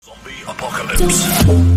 Zombie apocalypse.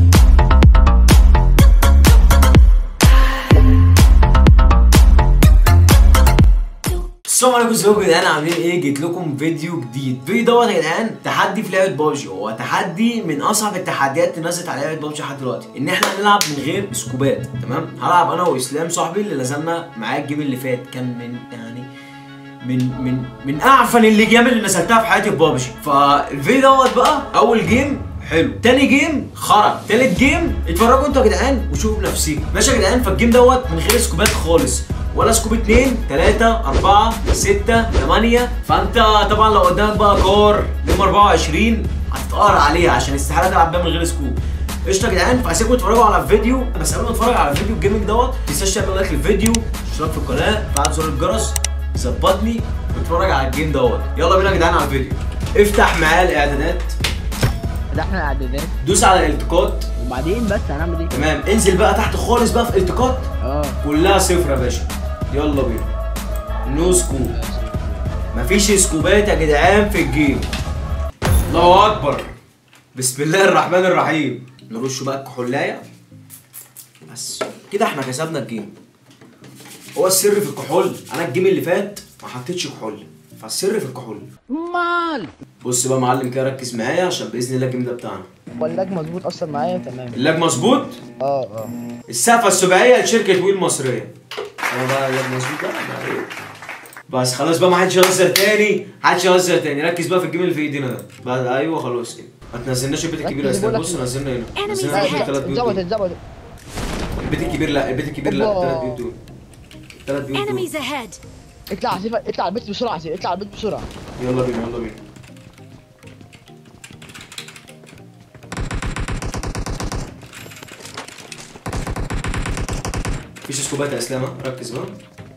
السلام عليكم ازيكم يا جدعان عاملين ايه جيت لكم فيديو جديد الفيديو دوت يا جدعان تحدي في لعبه بابجي هو تحدي من اصعب التحديات اللي نزلت على لعبه بابجي لحد دلوقتي ان احنا نلعب من غير سكوبات تمام هلعب انا واسلام صاحبي اللي نزلنا معاه الجيم اللي فات كان من يعني من من من اعفن الجيم اللي نزلتها في حياتي في بابجي فالفيديو دوت بقى اول جيم حلو تاني جيم خرج تالت جيم اتفرجوا انتوا يا جدعان وشوفوا بنفسكم ماشي يا جدعان فالجيم دوت من غير سكوبات خالص ولا سكوب 2 3 4 6 8 فانت طبعا لو قدامك بقى كار يوم 24 هتتقهر عليها عشان استحاله تلعب بيها من غير سكوب قشطه يا جدعان فاسيبكم تتفرجوا على الفيديو بس قبل ما تتفرج على الفيديو الجيمنج دوت ما تنساش تعمل لايك للفيديو اشتراك في القناه فعل زر الجرس ظبطني واتفرج على الجيم دوت يلا بينا يا جدعان على الفيديو افتح معايا الاعدادات ده احنا اعدادات دوس على الالتقاط وبعدين بس هنعمل ايه؟ تمام انزل بقى تحت خالص بقى في التقاط اه كلها صفر يا باشا يلا بينا نو سكوب مفيش سكوبات يا جدعان في الجيم الله اكبر بسم الله الرحمن الرحيم نرش بقى الكحولايه بس كده احنا كسبنا الجيم هو السر في الكحول انا الجيم اللي فات ما حطيتش كحول فالسر في الكحول مال بص بقى يا معلم كده ركز معايا عشان باذن الله الجيم ده بتاعنا واللاج مظبوط اصلا معايا تمام اللاج مظبوط اه اه السقفة السباعية لشركة ويل مصرية انا بقى اللاج مظبوط بقى بقى إيه؟ بس خلاص بقى ما حدش يهزر تاني حدش يهزر تاني ركز بقى في الجيم اللي في ايدينا ده بعد ايوه خلاص كده ما تنزلناش البيت الكبير يا ركز، اسلام بقول بص لك- نزلنا هنا Enemies نزلنا ahead. هنا ثلاث بيوت اتظبط دول. اتظبط البيت الكبير لا البيت الكبير لا أوبا. الثلاث بيوت دول الثلاث بيوت دول Enemies ahead! اطلع عسيف اطلع على البيت بسرعه عسيف اطلع على البيت بسرعه يلا بينا يلا بينا مفيش سكوبات يا اسلام ها؟ ركز بقى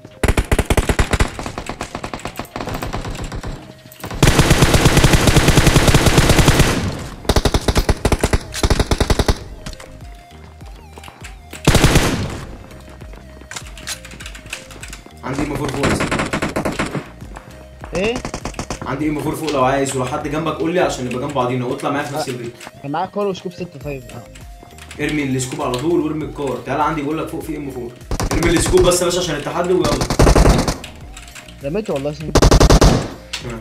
عندي ام 4 فوق يا اسلام. ايه؟ عندي ام 4 فوق لو عايز ولو حد جنبك قول لي عشان نبقى جنب بعضينا واطلع معايا في نفس البيت كان معايا كار وسكوب 6 طيب اه ارمي السكوب على طول وارمي الكار تعال عندي بقول لك فوق في ام 4 ارمي السكوب بس يا باشا عشان التحدي ويلا رميته والله سنين ها.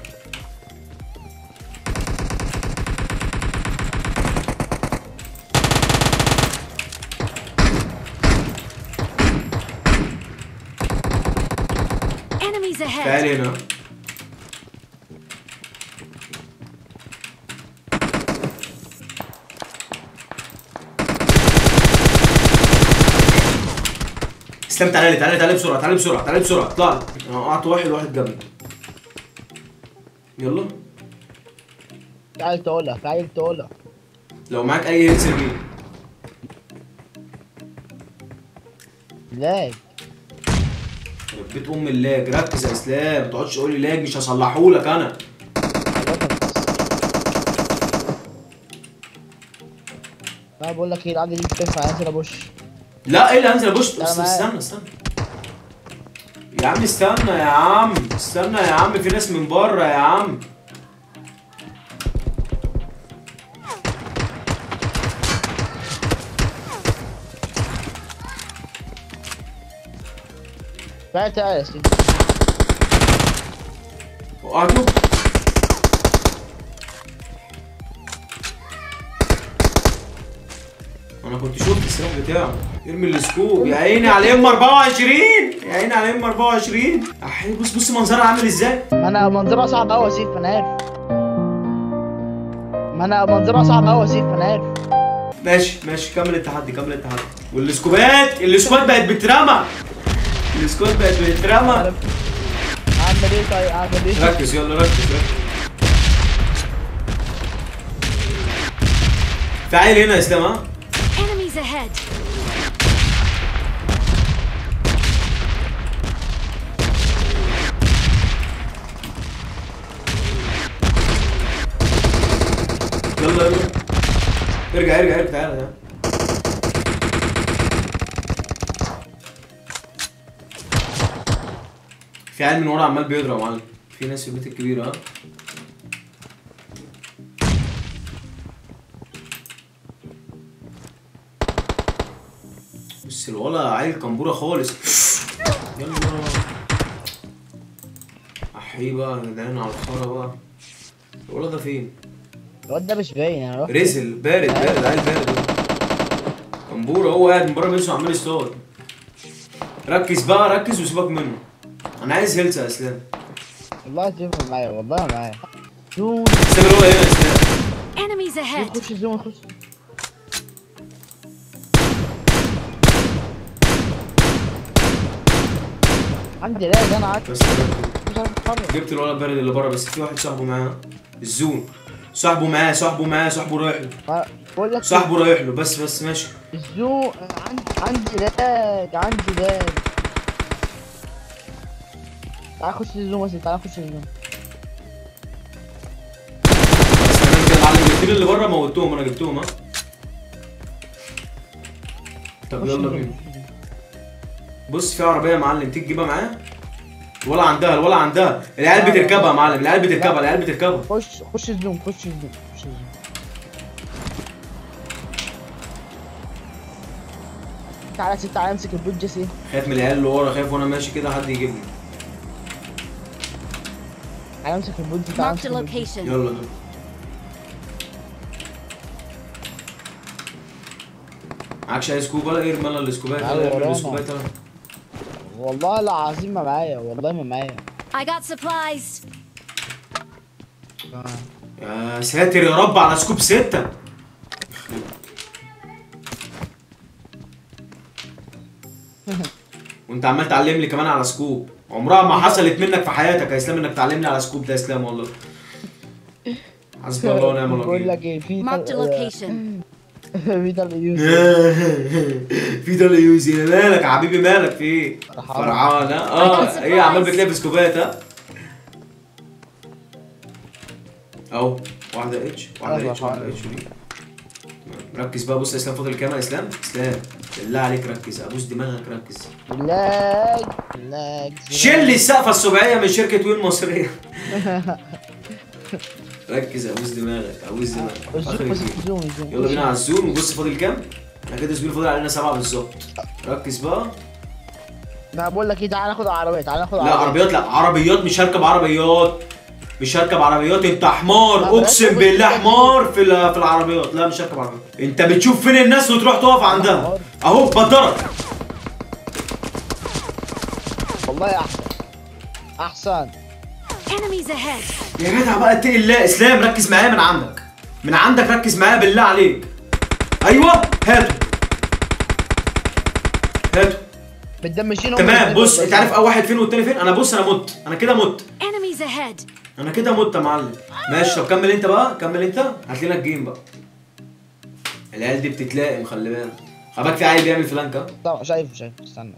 Enemies ahead! تعال هنا اسلام تعالى لي تعالى لي تعالى لي بسرعه تعالى لي بسرعه تعالى لي بسرعه اطلع لي انا وقعت واحد واحد جنبي يلا تعال تقولها تعال تقولها لو معاك اي هيلث ارميه لاج بيت ام اللاج ركز يا اسلام ما تقعدش تقول لي لاج مش هصلحهولك انا انا بقول لك ايه العادة دي بتنفع انزل ابوش لا ايه اللي هنزل ابص لا، بس معايا. استنى استنى يا عم استنى يا عم استنى يا عم في ناس من بره يا عم تعال تعال يا سيدي وقعتوا انا كنت شفت السلاح بتاعه ارمي السكوب يا عيني على ام 24 يا عيني على ام 24 احي بص بص منظرها عامل ازاي ما انا منظرها صعب قوي يا سيف انا عارف ما انا منظرها صعب قوي يا سيف انا عارف ماشي ماشي كمل التحدي كمل التحدي والسكوبات السكواد بقت بترمى السكواد بقت بترمى اعمل ايه طيب اعمل ايه ركز يلا ركز ركز تعال هنا يا اسلام ها Enemies ahead! يلا يلا ارجع ارجع ارجع تعالى تعالى في عيل من ورا عمال بيضرب يا معلم في ناس في البيت الكبير ها بس الولا عيل كمبوره خالص يلا احي بقى يا جدعان على الخرا بقى الولا ده فين؟ الواد ده مش باين انا رحت رزل بارد بارد عيل بارد كمبوره هو قاعد من بره بيسمع عمال يصطاد ركز بقى ركز وسيبك منه انا عايز هيلث يا اسلام والله تنفع معايا والله معايا زون اسلام الولا هنا يا اسلام Enemies ahead! خش زون خش عندي لاج انا عارف بس مش عارف اتحرك جبت الولد البارد اللي بره بس في واحد صاحبه معاه الزون صاحبه معاه صاحبه معاه صاحبه رايح له بقول لك صاحبه رايح له بس بس ماشي الزون عندي عندي لاج عندي لاج تعال خش الزوم بس تعال خش الزوم بس انا كده معلم جبت لي اللي بره موتهم انا جبتهم ها طب خش يلا الزوم. بينا بص في عربيه يا معلم تيجي تجيبها معايا ولا عندها ولا عندها العيال بتركبها يا معلم العيال بتركبها العيال بتركبها خش خش الزوم خش الزوم خش الزوم تعالى ست تعالى امسك البوت جيسي خايف من العيال اللي ورا خايف وانا ماشي كده حد يجيبني تعالى امسك البوت دي تعالى Marked امسك a البوت دي. location. يلا دول معكش اي سكوب ولا ايه ارمي انا السكوبات تعال ولا ارمي ورانا. السكوبات انا والله العظيم ما معايا والله ما معايا I got supplies! يا ساتر يا رب على سكوب ستة وانت عمال تعلمني كمان على سكوب عمرها ما حصلت منك في حياتك يا اسلام انك تعلمني على سكوب ده يا اسلام والله حسبي الله ونعم بقول الوكيل لك ايه في Marked a طل- location. في طلق يوسف في ده يوزي مالك يا حبيبي مالك في ايه؟ فرحان. فرعان ها؟ اه I got ايه عمال surprise. بتلاقي في سكوبات ها؟ اهو واحدة اتش واحدة أنا اتش واحدة فرحان. اتش دي تمام. ركز بقى بص يا اسلام فاضل كام يا اسلام؟ اسلام بالله عليك ركز ابوس دماغك ركز لاج لاج شيل لي السقفة السبعية من شركة وين مصرية ركز ابوس دماغك ابوس دماغك الزوم آخر بس الفيديو. الزوم الزوم يلا بينا على الزون وبص فاضل كام؟ احنا كده زميل فاضل علينا سبعة بالظبط ركز بقى لا بقول لك ايه تعالى ناخد عربيه تعالى ناخد لا عربيه عربيات لا عربيات مش هركب عربيات مش هركب عربيات انت لا، حمار بلاش اقسم تاخد بالله كده حمار في ال- في العربيات لا مش هركب عربيات انت بتشوف فين الناس وتروح تقف عندها اهو بدرك والله احسن احسن Enemies ahead! يا جدع بقى اتقي الله اسلام ركز معايا من عندك من عندك ركز معايا بالله عليك ايوه هاتوا هاتوا متدمشين هم تمام الاتنين بص والله. انت عارف اول واحد فين والتاني فين انا بص انا مت انا كده مت Enemies ahead! انا كده مت يا معلم ماشي طب كمل انت بقى كمل انت هات لنا الجيم بقى العيال دي بتتلائم خلي بالك خلي بالك في عيل بيعمل فلانك ها طبعا شايفه شايفه استنى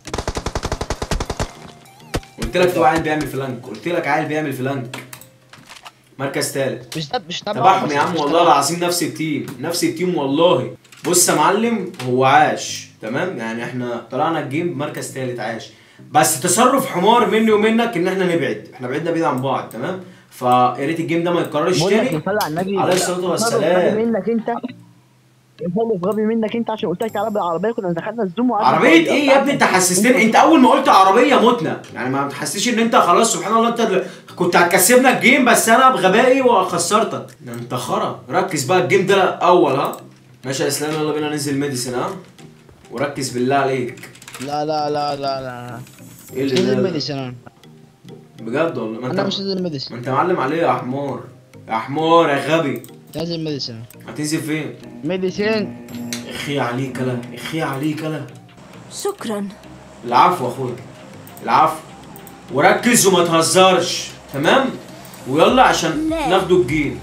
قلت لك في عيل بيعمل فلانك قلت لك عيل بيعمل فلانك مركز ثالث مش ده مش تبعه تبعهم بس يا عم مش والله تبعه. العظيم نفس التيم نفس التيم والله بص يا معلم هو عاش تمام يعني احنا طلعنا الجيم بمركز ثالث عاش بس تصرف حمار مني ومنك ان احنا نبعد احنا بعدنا بعيد عن بعض تمام فيا ريت الجيم ده ما يتكررش بقول لك تاني صلي على النبي عليه الصلاة تصرف والسلام. غبي منك انت تصرف غبي منك انت عشان قلت لك تعالى بالعربيه كنا دخلنا الزوم وقعدنا عربية نقعد. ايه يا ابني انت حسستني انت اول ما قلت عربية متنا يعني ما تحسسش ان انت خلاص سبحان الله انت اللي- كنت هتكسبنا الجيم بس انا بغبائي وخسرتك ده انت خرا ركز بقى الجيم ده اول ها ماشي يا اسلام يلا بينا ننزل ميديسن ها وركز بالله عليك لا لا لا لا لا ايه مش اللي نازل ده؟ ميديسن انا بجد والله ما انا انت مش نازل ما ميديسن انت معلم عليه يا حمار يا حمار يا غبي نازل ميديسن هتنزل فين؟ ميديسن اخي عليك لا اخي عليك لا شكرا العفو يا اخويا العفو وركز وما تهزرش تمام ويلا عشان لا. ناخدوا الجيم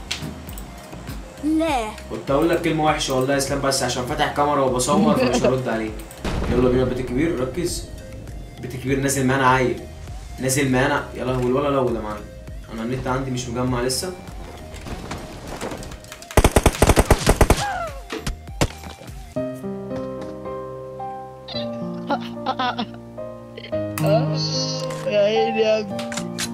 لا كنت اقول لك كلمه وحشه والله يا اسلام بس عشان فاتح كاميرا وبصور فمش هرد عليك يلا بينا بيت كبير ركز بيت كبير نازل معانا عيل نازل معانا يا لهوي الولا لو ده معانا انا النت عندي مش مجمع لسه يا عيني يا ابني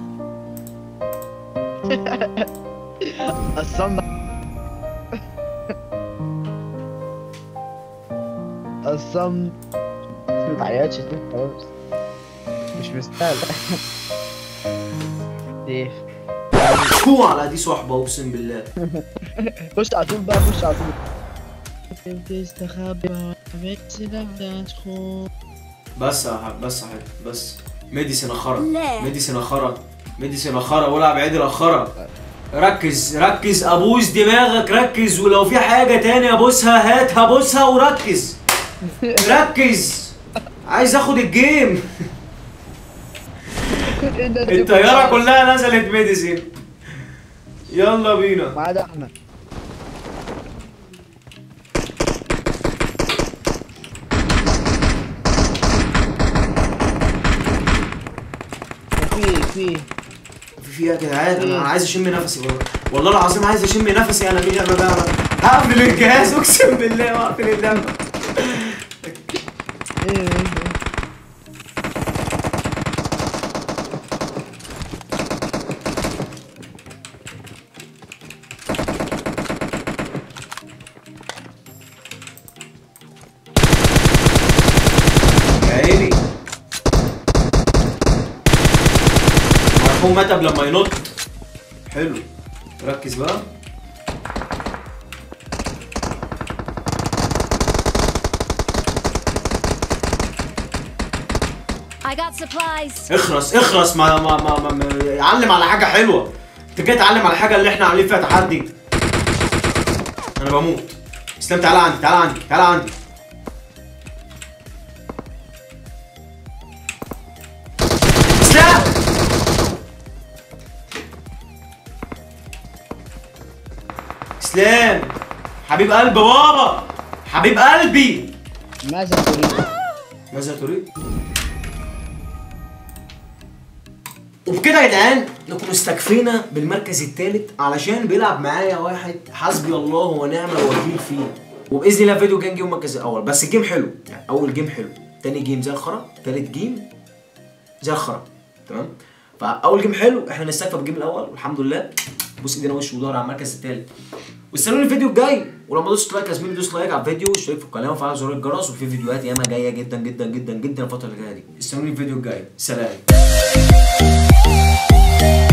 الصمت الصمت ما تعيطش سيف خلاص مش مستاهل سيف شو على دي صحبه اقسم بالله خش على طول بقى خش على طول تستخبى بس لا تدخل بس يا حبيبي بس يا حبيبي بس ميديسن اخرى لا. ميديسن اخرى ميديسن اخرى والعب عيد الاخرى ركز ركز ابوس دماغك ركز ولو في حاجه تاني ابوسها هاتها بوسها وركز ركز عايز اخد الجيم الطياره كلها نزلت ميديسن يلا بينا ما عدا احمد في في في في إيه يا جدعان انا عايز اشم نفسي والله والله العظيم عايز اشم نفسي انا في لعبه بقى هقفل الجهاز اقسم بالله واقفل اللعبه ايه ايه يا عيني مرحوم متب لما ينط حلو ركز بقى I got supplies. اخرس اخرس ما ما ما, ما, ما علم على حاجه حلوه انت جاي تعلم على الحاجه اللي احنا عاملين فيها تحدي انا بموت اسلام تعالى عندي تعالى عندي تعالى عندي اسلام اسلام حبيب قلب بابا حبيب قلبي ماذا تريد؟ ماذا تريد؟ وبكده يا جدعان نكون استكفينا بالمركز الثالث علشان بيلعب معايا واحد حسبي الله ونعم الوكيل فيه وباذن الله فيديو كان جه المركز الاول بس الجيم حلو يعني اول جيم حلو تاني جيم زي الخرا تالت جيم زي الخرا تمام فاول جيم حلو احنا نستكفى بالجيم الاول والحمد لله بص ايدينا وش وظهر على المركز الثالث واستنوني الفيديو الجاي ولما دوست لايك يا زميلي دوس لايك على الفيديو واشترك في القناه وفعل زر الجرس وفي فيديوهات ياما جايه جدا جدا جدا جدا الفتره اللي جايه دي استنوني الفيديو الجاي سلام